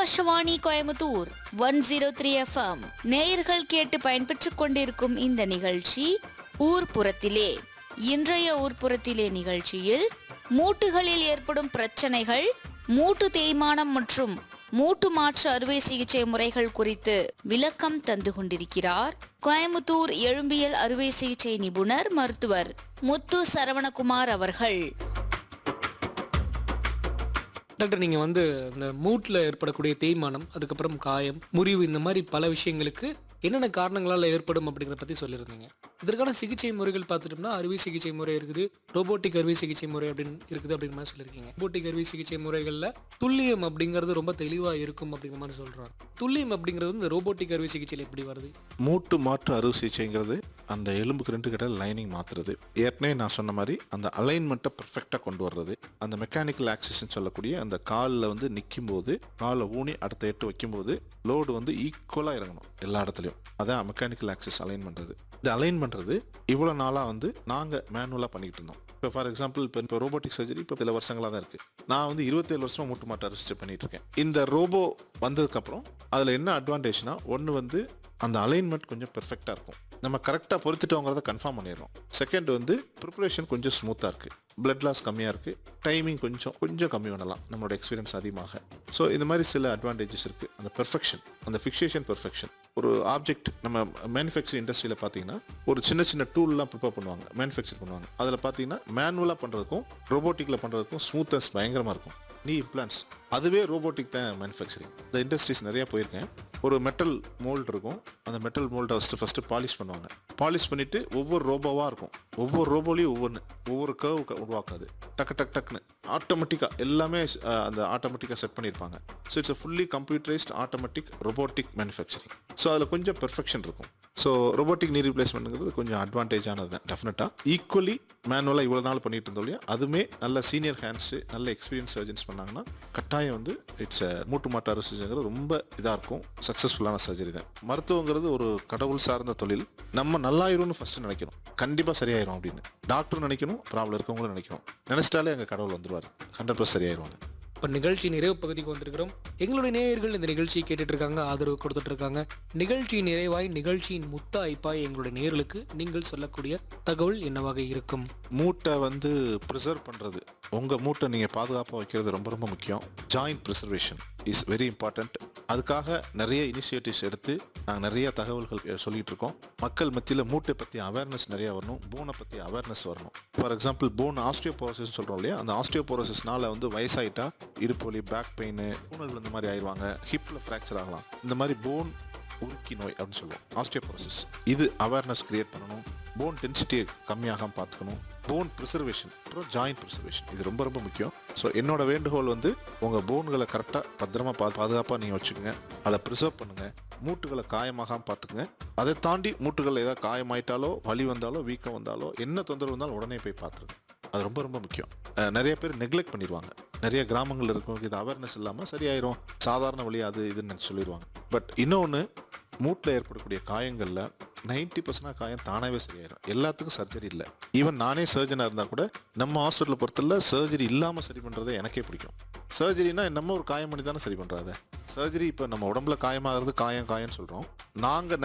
Akashvani Coimbatore one zero three FM நேயர்கள் கேட்டு பயன்பெற்றுக் கொண்டிருக்கும் இந்த நிகழ்ச்சி ஊர்ப்புறத்திலே இன்றைய ஊர்ப்புறத்திலே நிகழ்ச்சியில் மூட்டுகளில் ஏற்படும் பிரச்சனைகள் மூட்டு தேய்மானம் மற்றும் மூட்டு மாற்று அறுவை சிகிச்சை முறைகள் குறித்து விளக்கம் தந்து கொண்டிருக்கிறார் கோயமுத்தூர் எழும்பியல் அறுவை சிகிச்சை நிபுணர் மருத்துவர் முத்து சரவணகுமார் அவர்கள் டாக்டர் நீங்கள் வந்து இந்த மூட்டில் ஏற்படக்கூடிய தேய்மானம் அதுக்கப்புறம் காயம் முறிவு இந்த மாதிரி பல விஷயங்களுக்கு என்னென்ன காரணங்களால் ஏற்படும் அப்படிங்கிறத பற்றி சொல்லியிருந்தீங்க இதற்கான சிகிச்சை முறைகள் பார்த்துட்டோம்னா அறுவை சிகிச்சை முறை இருக்குது ரோபோட்டிக் அறுவை சிகிச்சை முறை அப்படின்னு இருக்குது அப்படிங்கிற மாதிரி சொல்லியிருக்கீங்க ரோபோட்டிக் அறுவை சிகிச்சை முறைகளில் துல்லியம் அப்படிங்கிறது ரொம்ப தெளிவாக இருக்கும் அப்படிங்கிற மாதிரி சொல்கிறாங்க துல்லியம் அப்படிங்கிறது இந்த ரோபோட்டிக் அறுவை சிகிச்சையில் எப்படி வருது மூட்டு மாற்று அறுவை சிகிச்சைங்கிறது அந்த எலும்புக்கு ரெண்டு கிட்ட லைனிங் மாற்றுறது ஏற்கனவே நான் சொன்ன மாதிரி அந்த அலைன்மெண்ட்டை பர்ஃபெக்டாக கொண்டு வர்றது அந்த மெக்கானிக்கல் ஆக்சஸ்ன்னு சொல்லக்கூடிய அந்த காலில் வந்து நிற்கும் போது காலை ஊனி அடுத்த எட்டு வைக்கும்போது லோடு வந்து ஈக்குவலாக இறங்கணும் எல்லா இடத்துலையும் அதான் மெக்கானிக்கல் ஆக்சஸ் அலைன் பண்ணுறது இந்த அலைன் பண்ணுறது இவ்வளோ நாளாக வந்து நாங்கள் மேனுவலாக பண்ணிக்கிட்டு இருந்தோம் இப்போ ஃபார் எக்ஸாம்பிள் இப்போ இப்போ ரோபோட்டிக் சர்ஜரி இப்போ சில வருஷங்களாக தான் இருக்குது நான் வந்து இருபத்தேழு வருஷமா மூட்டு மாட்டு அரிசிச்சு பண்ணிட்டு இருக்கேன் இந்த ரோபோ வந்ததுக்கப்புறம் அதில் என்ன அட்வான்டேஜ்னா ஒன்று வந்து அந்த அலைன்மெண்ட் கொஞ்சம் பெர்ஃபெக்டாக இருக்கும் நம்ம கரெக்டாக பொறுத்துட்டோங்கிறத கன்ஃபார்ம் பண்ணிடுறோம் செகண்ட் வந்து ப்ரிப்பரேஷன் கொஞ்சம் ஸ்மூத்தாக இருக்குது பிளட் லாஸ் கம்மியாக இருக்குது டைமிங் கொஞ்சம் கொஞ்சம் கம்மி பண்ணலாம் நம்மளோட எக்ஸ்பீரியன்ஸ் அதிகமாக ஸோ இந்த மாதிரி சில அட்வான்டேஜஸ் இருக்குது அந்த பெர்ஃபெக்ஷன் அந்த ஃபிக்சேஷன் பெர்ஃபெக்ஷன் ஒரு ஆப்ஜெக்ட் நம்ம மேனுஃபேக்சரிங் இண்டஸ்ட்ரியில் பார்த்தீங்கன்னா ஒரு சின்ன சின்ன டூல்லாம் ப்ரிப்பேர் பண்ணுவாங்க மேனுஃபேக்சர் பண்ணுவாங்க அதில் பார்த்தீங்கன்னா மேனுவலாக பண்ணுறதுக்கும் ரோபோட்டிக்கில் பண்ணுறதுக்கும் ஸ்மூத்தஸ் பயங்கரமாக இருக்கும் நீ இம்ப்ளான்ஸ் அதுவே ரோபோட்டிக் தான் மேனுஃபேக்சரிங் இந்த இண்டஸ்ட்ரீஸ் நிறையா போயிருக்கேன் ஒரு மெட்டல் மோல்ட் இருக்கும் அந்த மெட்டல் மோல்டை ஃபஸ்ட்டு ஃபஸ்ட்டு பாலிஷ் பண்ணுவாங்க பாலிஷ் பண்ணிவிட்டு ஒவ்வொரு ரோபோவாக இருக்கும் ஒவ்வொரு ரோபோலையும் ஒவ்வொன்று ஒவ்வொரு கர்வ் உருவாக்காது டக்கு டக்கு டக்குன்னு ஆட்டோமேட்டிக்காக எல்லாமே அஹ், அந்த ஆட்டோமேட்டிக்காக செட் பண்ணியிருப்பாங்க so it's fully computerised automatic robotic manufacturing so அதில் கொஞ்சம் பெர்ஃபெக்ஷன் இருக்கும் ஸோ ரொபோட்டிக் நீ ரீப்ளேஸ்மெண்ட்ங்கிறது கொஞ்சம் அட்வான்டேஜானது தான் டெஃபினட்டாக ஈக்குவலி மேனுவலாக இவ்வளோ நாள் பண்ணிட்டு இருந்தோம் இல்லையா அதுவுமே நல்ல சீனியர் ஹேண்ட்ஸு நல்ல எக்ஸ்பீரியன்ஸ் சர்ஜன்ஸ் பண்ணாங்கன்னா கட்டாயம் வந்து இட்ஸ் மூட்டு மாட்டு அறுவை சிகிச்சைங்கிறது ரொம்ப இதாக இருக்கும் சக்ஸஸ்ஃபுல்லான சர்ஜரி தான் மருத்துவங்கிறது ஒரு கடவுள் சார்ந்த தொழில் நம்ம நல்லாயிரும்னு ஃபஸ்ட்டு நினைக்கணும் கண்டிப்பாக சரியாயிரும் அப்படின்னு டாக்டர் நினைக்கணும் ப்ராப்ளம் இருக்கவங்களும் நினைக்கணும் நினச்சிட்டாலே எங்கள் கடவுள் வந்துருவார் ஹண்ட்ரட் பர்சன்ட் சரியாயிருவாங்க இப்போ நிகழ்ச்சி நிறைவு பகுதிக்கு வந்திருக்கிறோம் எங்களுடைய நேயர்கள் இந்த நிகழ்ச்சியை கேட்டுட்டு இருக்காங்க ஆதரவு கொடுத்துட்டு இருக்காங்க நிகழ்ச்சியின் நிறைவாய் நிகழ்ச்சியின் முத்தாய்ப்பாய் எங்களுடைய நேயர்களுக்கு நீங்கள் சொல்லக்கூடிய தகவல் என்னவாக இருக்கும் மூட்டை வந்து ப்ரிசர்வ் பண்ணுறது உங்கள் மூட்டை நீங்கள் பாதுகாப்பாக வைக்கிறது ரொம்ப ரொம்ப முக்கியம் joint preservation is very important அதுக்காக நிறைய இனிஷியேட்டிவ்ஸ் எடுத்து நாங்கள் நிறைய தகவல்கள் அஹ், சொல்லிட்டு இருக்கோம் மக்கள் மத்தியில் மூட்டை பற்றி அவேர்னஸ் நிறைய வரணும் போனை பற்றி அவேர்னஸ் வரணும் ஃபார் எக்ஸாம்பிள் போன் ஆஸ்டியோபோரோசிஸ் சொல்கிறோம் இல்லையா அந்த ஆஸ்டியோபோரோசிஸ்னால வந்து வயசாயிட்டா இடுப்பு வலி பேக் பெயின் ஊனல் இந்த மாதிரி ஆயிடுவாங்க ஹிப்பில் ஃப்ராக்சர் ஆகலாம் இந்த மாதிரி போன் உருக்கி நோய் அப்படின்னு சொல்லுவோம் ஆஸ்டியோபோரோசிஸ் இது அவேர்னஸ் கிரியேட் பண்ணணும் போன் டென்சிட்டியை கம்மியாகாம பார்த்துக்கணும் போன் ப்ரிசர்வேஷன் அப்புறம் ஜாயிண்ட் ப்ரிசர்வேஷன் இது ரொம்ப ரொம்ப முக்கியம் ஸோ என்னோட வேண்டுகோள் வந்து உங்கள் போன்களை கரெக்டாக பத்திரமா பா பாதுகாப்பாக நீங்கள் வச்சுக்கோங்க அதை ப்ரிசர்வ் பண்ணுங்கள் மூட்டுகளை காயமாகாமல் பார்த்துக்குங்க அதை தாண்டி மூட்டுகள் ஏதாவது காயமாயிட்டாலோ வலி வந்தாலோ வீக்கம் வந்தாலோ என்ன தொந்தரவு வந்தாலும் உடனே போய் பார்த்துருங்க அது ரொம்ப ரொம்ப முக்கியம் அஹ் நிறைய பேர் நெக்லெக்ட் பண்ணிடுவாங்க நிறைய கிராமங்கள் இருக்கவங்க இது அவேர்னஸ் இல்லாமல் சரியாயிரும் சாதாரண வழி அது இதுன்னு சொல்லிடுவாங்க பட் இன்னொன்று மூட்டில் ஏற்படக்கூடிய காயங்களில் நைன்டி பர்சன்ட் காயம் தானாகவே சரியாயிரும் எல்லாத்துக்கும் சர்ஜரி இல்லை ஈவன் நானே சர்ஜனாக இருந்தால் கூட நம்ம ஹாஸ்பிட்டலை பொறுத்தல சர்ஜரி இல்லாமல் சரி பண்ணுறதே எனக்கே பிடிக்கும் சர்ஜரினா நம்ம ஒரு காயம் பண்ணி தானே சரி பண்ணுறாங்க சர்ஜரி இப்போ நம்ம உடம்புல காயமாகிறது காயம் காயம்னு சொல்கிறோம் நாங்கள்